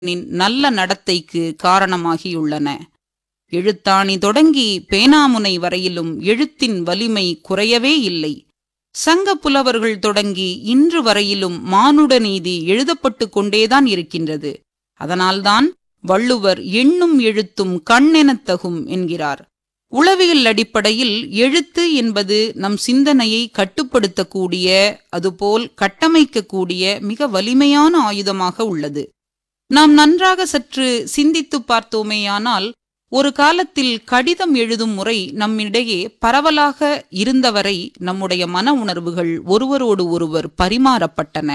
நின் நல்ல நடத்தைக்கு காரணமாகியுள்ளன எழுத்தாணி தொடங்கி பேனாமுனை வரையிலும் எழுத்தின் வலிமை குறையவே இல்லை சங்க புலவர்கள் தொடங்கி இன்று வரையிலும் மானுட நீதி எழுதப்பட்டு கொண்டேதான் இருக்கின்றது அதனால்தான் வள்ளுவர் எண்ணும் எழுத்தும் கண்ணெனத் தகும் என்கிறார் உளவியல் அடிப்படையில் எழுத்து என்பது நம் சிந்தனையை கட்டுப்படுத்தக்கூடிய அதுபோல் கட்டமைக்கக்கூடிய மிக வலிமையான ஆயுதமாக உள்ளது நாம் நன்றாக சற்று சிந்தித்து பார்த்தோமேயானால் ஒரு காலத்தில் கடிதம் எழுதும் முறை நம்மிடையே பரவலாக இருந்தவரை நம்முடைய மன உணர்வுகள் ஒருவரோடு ஒருவர் பரிமாறப்பட்டன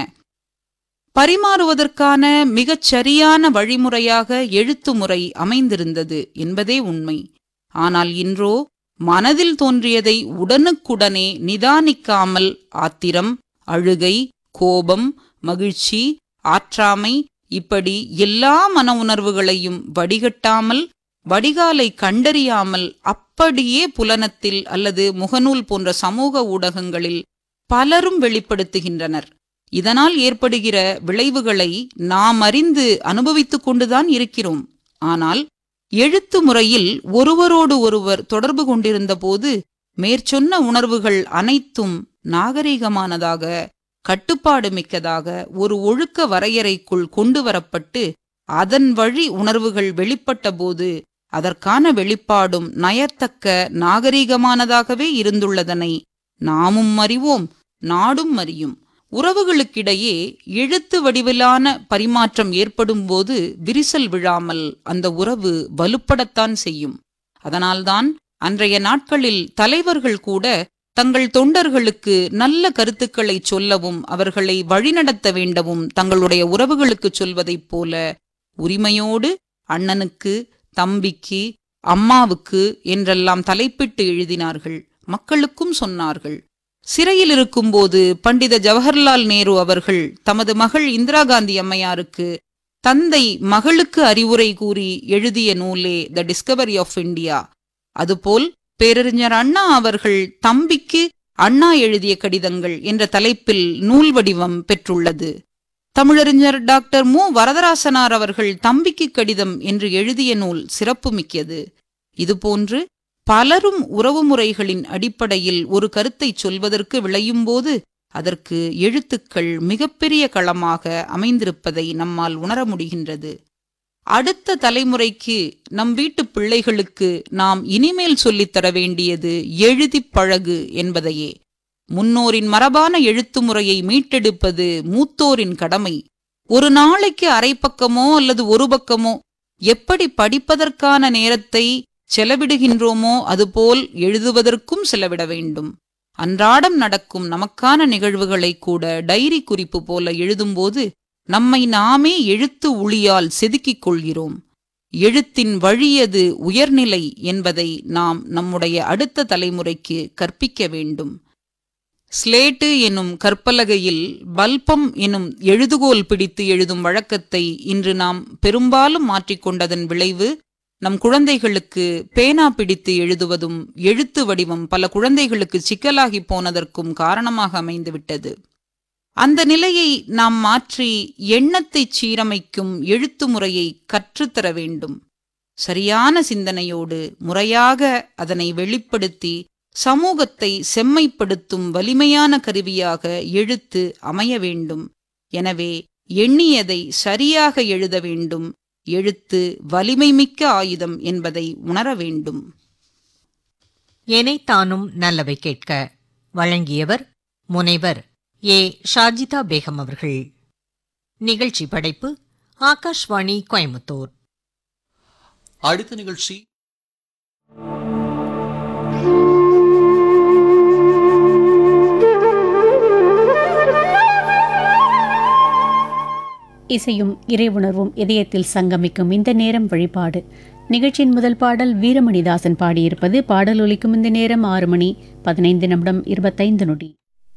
பரிமாறுவதற்கான மிகச் சரியான வழிமுறையாக எழுத்து முறை அமைந்திருந்தது என்பதே உண்மை ஆனால் இன்றோ மனதில் தோன்றியதை உடனுக்குடனே நிதானிக்காமல் ஆத்திரம் அழுகை கோபம் மகிழ்ச்சி ஆற்றாமை இப்படி எல்லா மன உணர்வுகளையும் வடிகட்டாமல் வடிகாலை கண்டறியாமல் அப்படியே புலனத்தில் அல்லது முகநூல் போன்ற சமூக ஊடகங்களில் பலரும் வெளிப்படுத்துகின்றனர் இதனால் ஏற்படுகிற விளைவுகளை நாம் அறிந்து அனுபவித்துக் கொண்டுதான் இருக்கிறோம் ஆனால் எழுத்து முறையில் ஒருவரோடு ஒருவர் தொடர்பு கொண்டிருந்த போது மேற்சொன்ன உணர்வுகள் அனைத்தும் நாகரிகமானதாக கட்டுப்பாடு மிக்கதாக ஒரு ஒழுக்க வரையறைக்குள் கொண்டு வரப்பட்டு அதன் வழி உணர்வுகள் வெளிப்பட்ட போது அதற்கான வெளிப்பாடும் நயத்தக்க நாகரிகமானதாகவே இருந்துள்ளதனை நாமும் அறிவோம் நாடும் அறியும் உறவுகளுக்கிடையே எழுத்து வடிவிலான பரிமாற்றம் ஏற்படும் போது விரிசல் விழாமல் அந்த உறவு வலுப்படத்தான் செய்யும் அதனால்தான் அன்றைய நாட்களில் தலைவர்கள் கூட தங்கள் தொண்டர்களுக்கு நல்ல கருத்துக்களை சொல்லவும் அவர்களை வழிநடத்த வேண்டவும் தங்களுடைய உறவுகளுக்கு சொல்வதைப் போல உரிமையோடு அண்ணனுக்கு தம்பிக்கு அம்மாவுக்கு என்றெல்லாம் தலைப்பிட்டு எழுதினார்கள் மக்களுக்கும் சொன்னார்கள் சிறையில் இருக்கும்போது பண்டித ஜவஹர்லால் நேரு அவர்கள் தமது மகள் இந்திரா காந்தி அம்மையாருக்கு தந்தை மகளுக்கு அறிவுரை கூறி எழுதிய நூலே த டிஸ்கவரி ஆஃப் இந்தியா அதுபோல் பேரறிஞர் அண்ணா அவர்கள் தம்பிக்கு அண்ணா எழுதிய கடிதங்கள் என்ற தலைப்பில் நூல் வடிவம் பெற்றுள்ளது தமிழறிஞர் டாக்டர் மு வரதராசனார் அவர்கள் தம்பிக்கு கடிதம் என்று எழுதிய நூல் சிறப்புமிக்கது இதுபோன்று பலரும் உறவுமுறைகளின் அடிப்படையில் ஒரு கருத்தை சொல்வதற்கு விளையும்போது அதற்கு எழுத்துக்கள் மிகப்பெரிய களமாக அமைந்திருப்பதை நம்மால் உணர முடிகின்றது அடுத்த தலைமுறைக்கு நம் வீட்டு பிள்ளைகளுக்கு நாம் இனிமேல் சொல்லித்தர வேண்டியது எழுதிப் பழகு என்பதையே முன்னோரின் மரபான எழுத்து முறையை மீட்டெடுப்பது மூத்தோரின் கடமை ஒரு நாளைக்கு அரை பக்கமோ அல்லது ஒரு பக்கமோ எப்படி படிப்பதற்கான நேரத்தை செலவிடுகின்றோமோ அதுபோல் எழுதுவதற்கும் செலவிட வேண்டும் அன்றாடம் நடக்கும் நமக்கான நிகழ்வுகளை கூட டைரி குறிப்பு போல எழுதும்போது நம்மை நாமே எழுத்து ஒளியால் செதுக்கிக் கொள்கிறோம் எழுத்தின் வழியது உயர்நிலை என்பதை நாம் நம்முடைய அடுத்த தலைமுறைக்கு கற்பிக்க வேண்டும் ஸ்லேட்டு எனும் கற்பலகையில் பல்பம் எனும் எழுதுகோல் பிடித்து எழுதும் வழக்கத்தை இன்று நாம் பெரும்பாலும் மாற்றிக்கொண்டதன் விளைவு நம் குழந்தைகளுக்கு பேனா பிடித்து எழுதுவதும் எழுத்து வடிவம் பல குழந்தைகளுக்கு சிக்கலாகி போனதற்கும் காரணமாக அமைந்துவிட்டது அந்த நிலையை நாம் மாற்றி எண்ணத்தை சீரமைக்கும் எழுத்து முறையை கற்றுத்தர வேண்டும் சரியான சிந்தனையோடு முறையாக அதனை வெளிப்படுத்தி சமூகத்தை செம்மைப்படுத்தும் வலிமையான கருவியாக எழுத்து அமைய வேண்டும் எனவே எண்ணியதை சரியாக எழுத வேண்டும் எழுத்து வலிமைமிக்க ஆயுதம் என்பதை உணர வேண்டும் எனைத்தானும் நல்லவை கேட்க வழங்கியவர் முனைவர் ஏ ஷாஜிதா பேகம் அவர்கள் நிகழ்ச்சி படைப்பு ஆகாஷ்வாணி கோயம்புத்தூர் அடுத்த நிகழ்ச்சி இசையும் இறைவுணர்வும் இதயத்தில் சங்கமிக்கும் இந்த நேரம் வழிபாடு நிகழ்ச்சியின் முதல் பாடல் வீரமணிதாசன் பாடியிருப்பது பாடல் ஒலிக்கும் இந்த நேரம் ஆறு மணி பதினைந்து நிமிடம் இருபத்தைந்து நொடி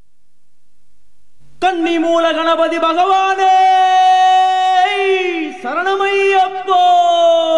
கன்னி மூல கணபதி பகவானே சரணமையப்போ